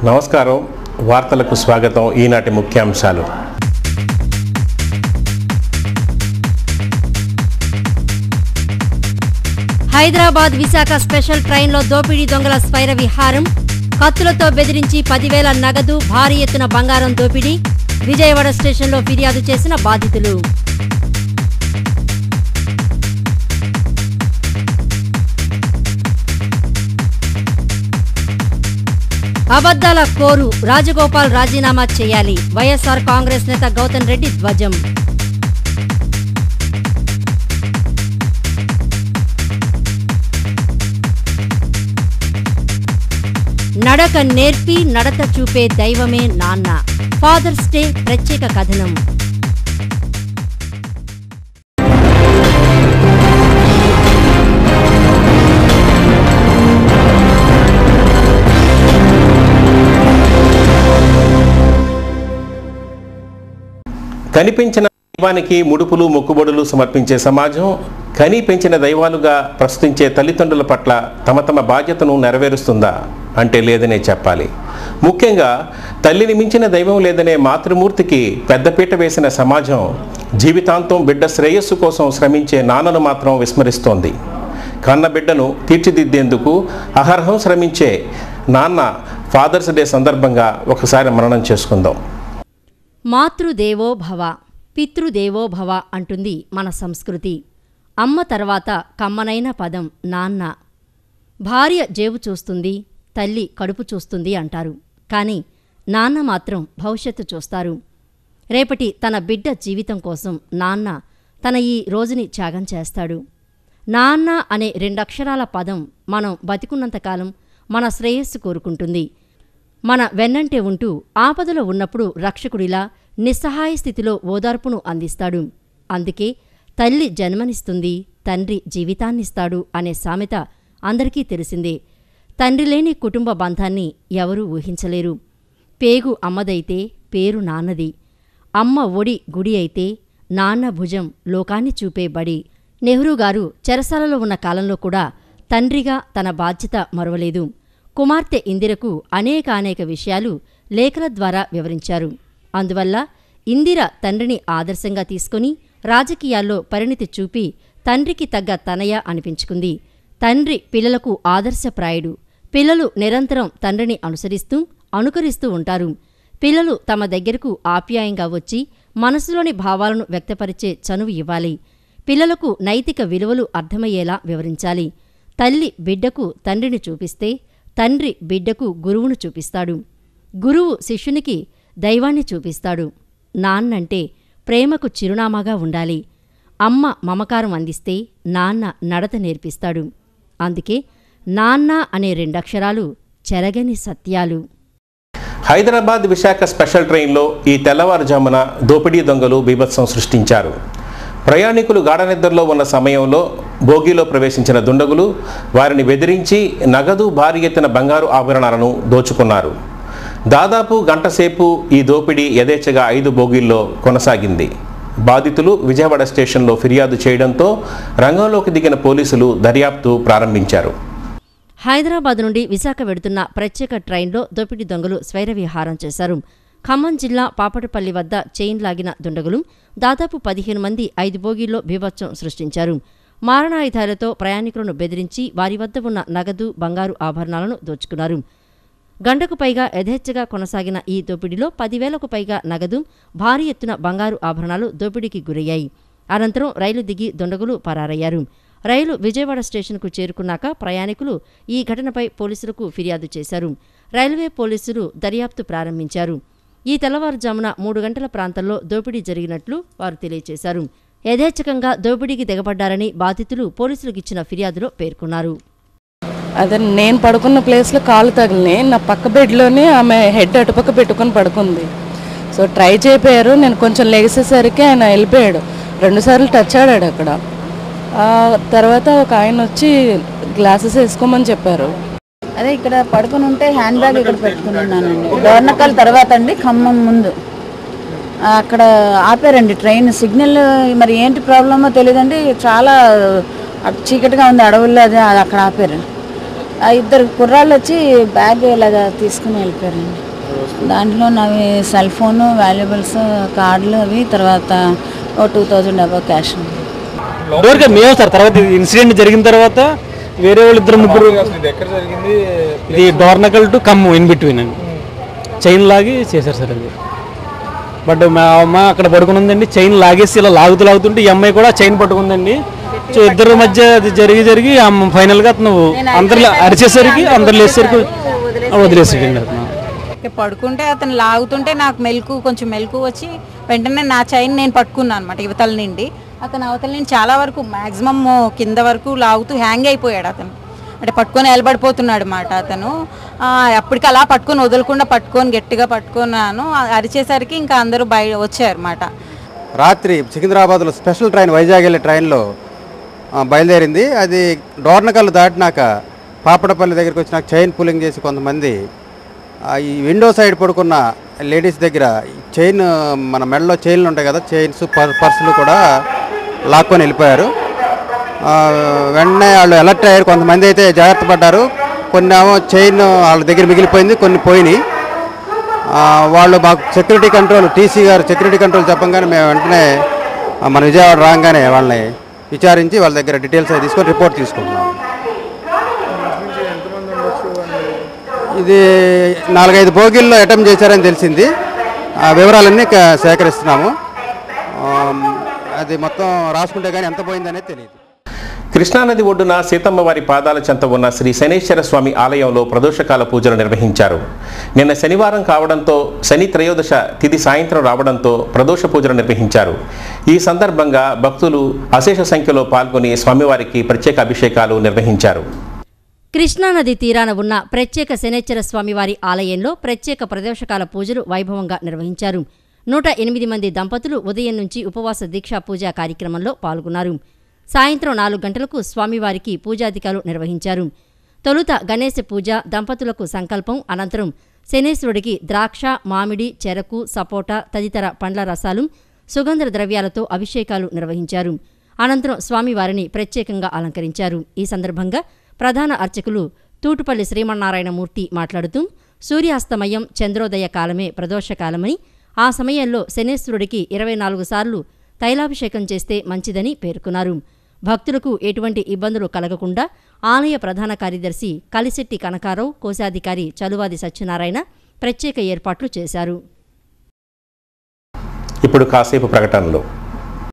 నమస్కారం వార్తలకు స్వాగతం ఈనాటి ముఖ్యాంశాలు హైదరాబాద్ విశాఖ స్పెషల్ ట్రైన్లో దోపిడీ దొంగల స్వైర విహారం కత్తులతో బెదిరించి పదివేల నగదు భారీ ఎత్తున బంగారం దోపిడీ విజయవాడ స్టేషన్లో ఫిర్యాదు చేసిన బాధితులు అబద్దాల కోరు రాజగోపాల్ రాజీనామా చేయాలి వైఎస్ఆర్ కాంగ్రెస్ నేత గౌతమ్ రెడ్డి ధ్వజం నడక నేర్పి నడత చూపే దైవమే నాన్న ఫాదర్స్ డే ప్రత్యేక కథనం కనిపించిన దైవానికి ముడుపులు మొక్కుబడులు సమర్పించే సమాజం కని పెంచిన దైవాలుగా ప్రస్తుతించే తల్లిదండ్రుల పట్ల తమ తమ బాధ్యతను నెరవేరుస్తుందా అంటే లేదనే చెప్పాలి ముఖ్యంగా తల్లిని మించిన దైవం లేదనే మాతృమూర్తికి పెద్దపీట వేసిన సమాజం జీవితాంతం బిడ్డ శ్రేయస్సు కోసం శ్రమించే నాన్నను మాత్రం విస్మరిస్తోంది కన్న బిడ్డను తీర్చిదిద్దేందుకు అహర్హం శ్రమించే నాన్న ఫాదర్స్ డే సందర్భంగా ఒకసారి మననం చేసుకుందాం మాతృదేవో భవ పితృదేవో భవ అంటుంది మన సంస్కృతి అమ్మ తర్వాత కమ్మనైన పదం నాన్న భార్య జేబు చూస్తుంది తల్లి కడుపు చూస్తుంది అంటారు కానీ నాన్న మాత్రం భవిష్యత్తు చూస్తారు రేపటి తన బిడ్డ జీవితం కోసం నాన్న తన ఈ రోజుని త్యాగం చేస్తాడు నాన్న అనే రెండక్షరాల పదం మనం బతికున్నంతకాలం మన శ్రేయస్సు కోరుకుంటుంది మన వెన్నంటే ఉంటూ ఆపదలో ఉన్నప్పుడు రక్షకుడిలా నిస్సహాయ స్థితిలో ఓదార్పును అందిస్తాడు అందుకే తల్లి జన్మనిస్తుంది తండ్రి జీవితాన్నిస్తాడు అనే సామెత అందరికీ తెలిసిందే తండ్రి లేని కుటుంబ బంధాన్ని ఎవరూ ఊహించలేరు పేగు అమ్మదైతే పేరు నాన్నది అమ్మ ఒడి గుడి అయితే నాన్న భుజం లోకాన్ని చూపే బడి నెహ్రూ గారు చెరసాలలో ఉన్న కాలంలో కూడా తండ్రిగా తన బాధ్యత మరవలేదు కుమార్తె ఇందిరకు అనేకానేక విషయాలు లేఖల ద్వారా వివరించారు అందువల్ల ఇందిర తండ్రిని ఆదర్శంగా తీసుకొని రాజకీయాల్లో పరిణితి చూపి తండ్రికి తగ్గ తనయ అనిపించుకుంది తండ్రి పిల్లలకు ఆదర్శప్రాయుడు పిల్లలు నిరంతరం తండ్రిని అనుసరిస్తూ అనుకరిస్తూ ఉంటారు పిల్లలు తమ దగ్గరకు ఆప్యాయంగా వచ్చి మనసులోని భావాలను వ్యక్తపరిచే చనువు ఇవ్వాలి పిల్లలకు నైతిక విలువలు అర్థమయ్యేలా వివరించాలి తల్లి బిడ్డకు తండ్రిని చూపిస్తే తండ్రి బిడ్డకు గురువును చూపిస్తాడు గురువు శిష్యునికి దైవాన్ని చూపిస్తాడు నాన్నంటే ప్రేమకు చిరునామాగా ఉండాలి అమ్మ మమకారం అందిస్తే నాన్న నడత నేర్పిస్తాడు అందుకే నాన్న అనే రెండక్షరాలు చెరగని సత్యాలు హైదరాబాద్ విశాఖ స్పెషల్ ట్రైన్లో ఈ తెల్లవారుజామున దోపిడీ దొంగలు బీభత్సం సృష్టించారు ప్రయాణికులు గాఢనిద్రలో ఉన్న సమయంలో బోగీలో ప్రవేశించిన దుండగులు వారిని బెదిరించి నగదు భారీ ఎత్తున బంగారు ఆభరణాలను దోచుకున్నారు దాదాపు గంటసేపు ఈ దోపిడీ యథేచ్ఛగా ఐదు బోగీల్లో కొనసాగింది బాధితులు విజయవాడ స్టేషన్లో ఫిర్యాదు చేయడంతో రంగంలోకి దిగిన పోలీసులు దర్యాప్తు ప్రారంభించారు హైదరాబాద్ నుండి విశాఖ వెడుతున్న ప్రత్యేక ట్రైన్లో దోపిడీ దొంగలు స్వైరవిహారం చేశారు ఖమ్మం జిల్లా పాపటపల్లి వద్ద చైన్ లాగిన దుండగులు దాదాపు పదిహేను మంది ఐదు బోగీల్లో బీభత్సం సృష్టించారు మారణాయుధాలతో ప్రయాణికులను బెదిరించి వారి వద్ద ఉన్న నగదు బంగారు ఆభరణాలను దోచుకున్నారు గంటకు పైగా యథేచ్ఛగా కొనసాగిన ఈ దోపిడీలో పదివేలకు పైగా నగదు భారీ ఎత్తున బంగారు ఆభరణాలు దోపిడీకి గురయ్యాయి అనంతరం రైలు దిగి దుండగులు పరారయ్యారు రైలు విజయవాడ స్టేషన్కు చేరుకున్నాక ప్రయాణికులు ఈ ఘటనపై పోలీసులకు ఫిర్యాదు చేశారు రైల్వే పోలీసులు దర్యాప్తు ప్రారంభించారు ఈ తెల్లవారుజామున మూడు గంటల ప్రాంతంలో దోపిడీ జరిగినట్లు వారు తెలియజేశారు యథేచ్ఛకంగా దోపిడీకి దిగబడ్డారని బాధితులు పోలీసులకు ఇచ్చిన ఫిర్యాదులో పేర్కొన్నారు అదే నేను పడుకున్న ప్లేస్లో కాలు తగిలినాయి నా పక్క బెడ్లోనే ఆమె హెడ్ అటుపక్క పెట్టుకొని పడుకుంది సో ట్రై చేయపోయారు నేను కొంచెం లెగిసేసరికి ఆయన వెళ్ళిపోయాడు రెండుసార్లు టచ్ ఆడాడు అక్కడ ఆ తర్వాత ఒక ఆయన వచ్చి గ్లాసెస్ వేసుకోమని చెప్పారు అదే ఇక్కడ పడుకుని ఉంటే హ్యాండ్ బ్యాగ్ ఇక్కడ పెట్టుకుని ఉన్నానండి డోర్నకల్ తర్వాత అండి ఖమ్మం ముందు ఆ, అక్కడ ఆపారండి ట్రైన్ సిగ్నల్ మరి ఏంటి ప్రాబ్లమో తెలియదండి చాలా అటు చీకటిగా ఉంది అడవుల్లో అదే అక్కడ ఆపారు ఆ ఇద్దరు కుర్రాళ్ళు వచ్చి బ్యాగ్ ఇలాగా తీసుకుని వెళ్ళిపోయారండి దాంట్లో నావి సెల్ ఫోను వాల్యుబుల్స్ కార్డులు అవి తర్వాత ఓ టూ థౌజండ్ అబౌవ్ క్యాష్ ఉంది డోర్గా మేము సార్ తర్వాత ఇది ఇన్సిడెంట్ జరిగిన తర్వాత వేరే వాళ్ళు ఇద్దరు ముగ్గురు అసలు ఇది ఎక్కడ జరిగింది ఇది డోర్నకల్ టు కమ్ము ఇన్ బిట్వీన్ అండి చైన్ లాగి చేశారు సార్ అది బట్ మా అమ్మ అక్కడ పడుకుని ఉందండి చైన్ లాగేసి ఇలా లాగుతూ లాగుతుంటే ఈ అమ్మాయి కూడా చైన్ పట్టుకుందండి సో ఇద్దరి మధ్య అది జరిగి జరిగి అమ్మ ఫైనల్గా అతను అందరు అరిచేసరికి అందరు లేచేసరికి వదిలేసాడండి అతను ఇక పడుకుంటే అతను లాగుతుంటే నాకు మెలకు కొంచెం మెలకు వచ్చి వెంటనే నా చైన్ నేను పట్టుకున్నాను అనమాట యువతల నుండి అతను అవతల నుండి చాలా వరకు మ్యాక్సిమం కింద వరకు లాగుతూ హ్యాంగ్ అయిపోయాడు అతను అంటే పట్టుకొని నిలబడిపోతున్నాడు అనమాట అతను ఆ, అప్పటికి అలా పట్టుకొని వదలకుండా పట్టుకొని గట్టిగా పట్టుకున్నాను ఆ, అరిచేసరికి ఇంకా అందరూ బయ వచ్చారన్నమాట రాత్రి సికింద్రాబాద్లో స్పెషల్ ట్రైన్ వైజాగ్ వెళ్ళే ట్రైన్లో ఆ, బయలుదేరింది అది డోర్నకల్ దాటినాక పాపడపల్లి దగ్గరికి వచ్చినాక చైన్ పులింగ్ చేసి కొంతమంది ఆ, ఈ విండో సైడ్ పడుకున్న లేడీస్ దగ్గర ఈ చైన్ మన మెడలో చైన్లు ఉంటాయి కదా చైన్స్ పర్ పర్సులు కూడా లాక్కొని వెళ్ళిపోయారు ఆ, వెంటనే వాళ్ళు అలర్ట్ అయ్యారు కొంతమంది అయితే జాగ్రత్త పడ్డారు కొన్ని ఏమో చైన్ వాళ్ళ దగ్గర మిగిలిపోయింది కొన్ని పోయినాయి ఆ, వాళ్ళు మాకు సెక్యూరిటీ కంట్రోల్ టీసీ గారు సెక్యూరిటీ కంట్రోల్ చెప్పంగానే మేము వెంటనే ఆ, మన విజయవాడ రాగానే వాళ్ళని విచారించి వాళ్ళ దగ్గర డీటెయిల్స్ అవి తీసుకొని రిపోర్ట్ తీసుకుంటున్నాం ఇది నాలుగైదు బోగిల్లో అటెంప్ట్ చేశారని తెలిసింది ఆ వివరాలన్నీ క- సేకరిస్తున్నాము ఆ, అది మొత్తం రాసుకుంటే కానీ ఎంత పోయిందనేది తెలియదు కృష్ణానది ఒడ్డున సీతమ్మ వారి పాదాల చెంత ఉన్న శ్రీ శనేశ్వర స్వామి ఆలయంలో ప్రదోషకాల పూజలు నిర్వహించారు నిన్న శనివారం కావడంతో శని త్రయోదశ తిథి సాయంత్రం రావడంతో ప్రదోష పూజలు నిర్వహించారు ఈ సందర్భంగా భక్తులు అశేష సంఖ్యలో పాల్గొని స్వామివారికి ప్రత్యేక అభిషేకాలు నిర్వహించారు కృష్ణానది తీరాన ఉన్న ప్రత్యేక శనేశ్వర స్వామివారి ఆలయంలో ప్రత్యేక ప్రదోషకాల పూజలు వైభవంగా నిర్వహించారు నూట ఎనిమిది మంది దంపతులు ఉదయం నుంచి ఉపవాస దీక్షా పూజా కార్యక్రమంలో పాల్గొన్నారు సాయంత్రం నాలుగు గంటలకు స్వామివారికి పూజాధికాలు నిర్వహించారు తొలుత గణేశ పూజ దంపతులకు సంకల్పం అనంతరం శనేశ్వరుడికి ద్రాక్ష మామిడి చెరకు సపోటా తదితర పండ్ల రసాలు సుగంధ ద్రవ్యాలతో అభిషేకాలు నిర్వహించారు అనంతరం స్వామివారిని ప్రత్యేకంగా అలంకరించారు ఈ సందర్భంగా ప్రధాన అర్చకులు తూటుపల్లి శ్రీమన్నారాయణమూర్తి మాట్లాడుతూ సూర్యాస్తమయం చంద్రోదయ కాలమే ప్రదోషకాలమని ఆ సమయంలో శనేశ్వరుడికి ఇరవై నాలుగు సార్లు తైలాభిషేకం చేస్తే మంచిదని పేర్కొన్నారు భక్తులకు ఎటువంటి ఇబ్బందులు కలగకుండా ఆలయ ప్రధాన కార్యదర్శి కలిశెట్టి కనకారావు కోశాధికారి చలువాది సత్యనారాయణ ప్రత్యేక ఏర్పాట్లు చేశారు ఇప్పుడు కాసేపు ప్రకటనలు